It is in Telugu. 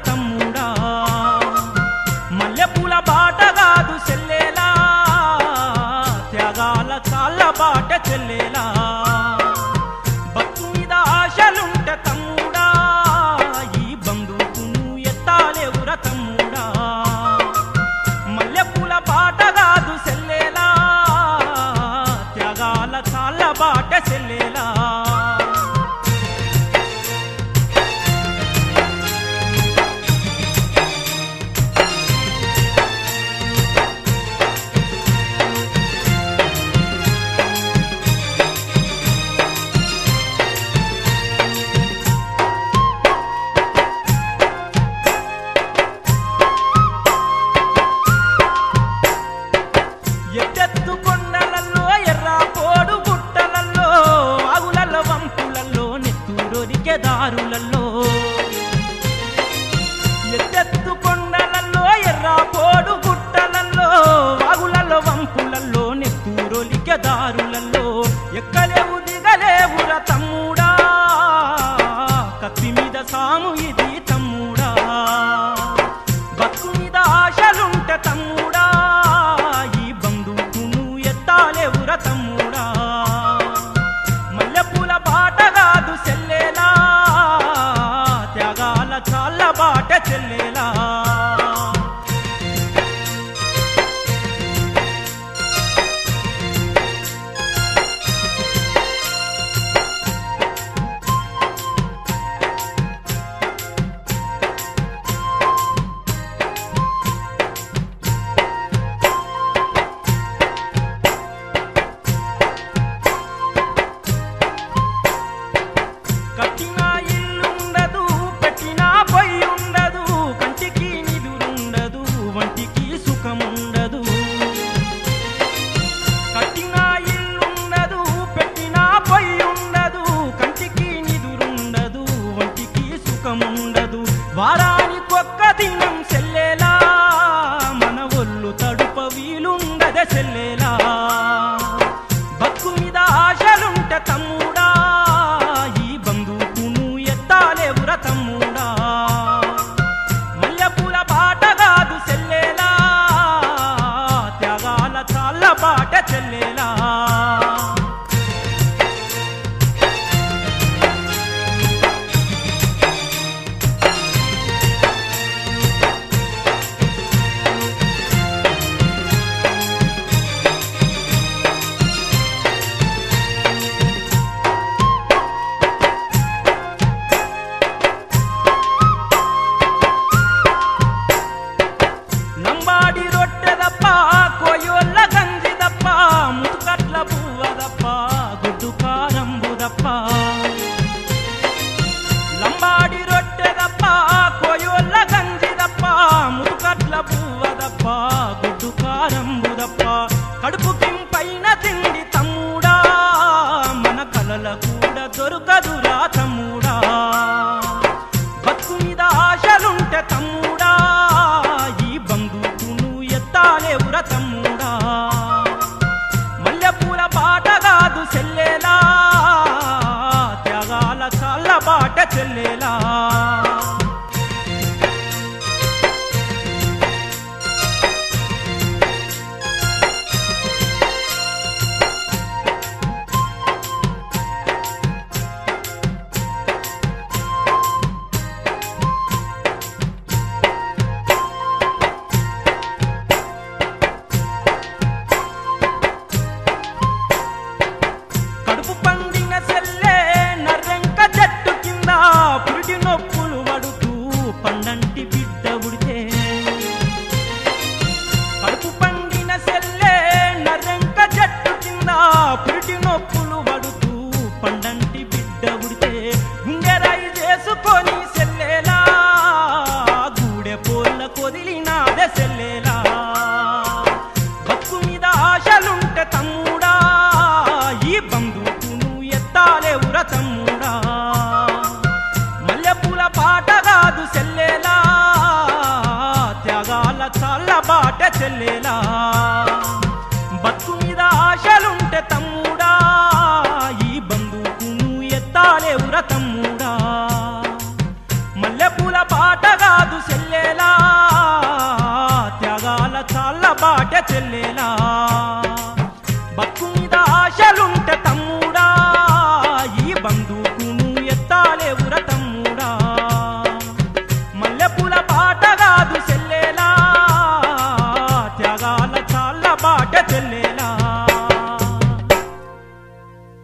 తమ్ముడా మల్లెపూల బాట కాదు చెల్లేలా త్యాగాల కాళ్ళ బాట చెల్లేలా భక్తు మీద ఆశలుంటే తమ్ముడా ఈ బంధువును ఎత్తాలేవుర తమ్ముడా మల్లెపూల బాట కాదు చెల్లేలా త్యాగాల కాళ్ళ బాట చెల్లేలా ఎత్తెత్తు కొండలల్లో ఎర్ర పోడు గుట్టలల్లో ఆగులల్ల వంపులల్లో నెత్తూరొరికే దారులల్లో ఎత్తెత్తు కొండలల్లో ఎర్ర పోడు గుట్టలల్లో వాగులలో వంపులల్లో నెత్తూరొలికే దారులల్లో ఎక్కలేవు దిగలేవుర తమ్ముడా కత్తి మీద సాము ఇది తమ్ముడా బతుకు మీద ఆశలుంటే తమ్ముడా ఈ బంధువును ఎత్తాలేవుర తమ్ముడా మల్లెపూల బాట కాదు చెల్లేలా త్యాగాల చాళ్ళ బాట చెల్లేలా కట్టిన ఇల్లు ఉండదు పెట్టిన పొయ్యి ఉండదు కంటికి నిదురుండదు వంటికి సుఖముండదు కట్టిన ఇల్లు ఉండదు పెట్టిన పొయ్యి ఉండదు కంటికి నిదురుండదు వంటికి సుఖముండదు వారానికొక్క దినం చెల్లేలా మన ఒళ్ళు తడుప వీలుండదే చెల్లేలా బతుకు మీద ఆశలుంటే తమ్ముడా ఈ బంధువును ఎత్తాలేవుర తమ్ముడా మల్లెపూల బాట కాదు చెల్లేలా త్యాగాల చాళ్ళ బాట చెల్లేలా నంబాడి రొట్టెదప్ప కోయోళ్ళ గంజిదప్ప ముతుకట్ల పువ్వదప్ప గుడ్డు కారంబుదప్ప లంబాడి రొట్టెదప్ప కోయోళ్ళ గంజిదప్ప ముతుకట్ల పువ్వదప్ప గుడ్డు కారంబుదప్ప కడుపు కింపైన తిండి తమ్ముడా మన కలల కూడా దొరకదురా తమ్ముడా బతుకు మీద ఆశలుంటే తమ్ముడా ఈ బంధువును ఎత్తాలేవుర తమ్ముడా మల్లెపూల బాట కాదు చెల్లేలా త్యాగాల చాళ్ళ బాట చెల్లేలా కడుపు పండిన సెల్లే నర్రెంక చెట్టు కింద పురిటి నొప్పులు పడుతూ పండంటి బిడ్డ ఉడితే కడుపు పండిన సెల్లే నర్రెంక చెట్టు కింద పురిటి నొప్పులు పడుతూ పండంటి బిడ్డ ఉడితే గుండెరాయి చేసుకొని సెల్లేలా గూడె పోల్ల కొదిలినాదే సెల్లేలా బతుకు మీద ఆశలుంటే తమ్ముడా ఈ బంధువును ఎత్తాలేవుర తమ్ముడా మల్లెపూల పాట కాదు చెల్లేలా త్యాగాల చాళ్ళ బాట చెల్లేలా బతుకు మీద ఆశలుంటే తమ్ముడా ఈ బంధువును ఎత్తాలేవుర తమ్ముడా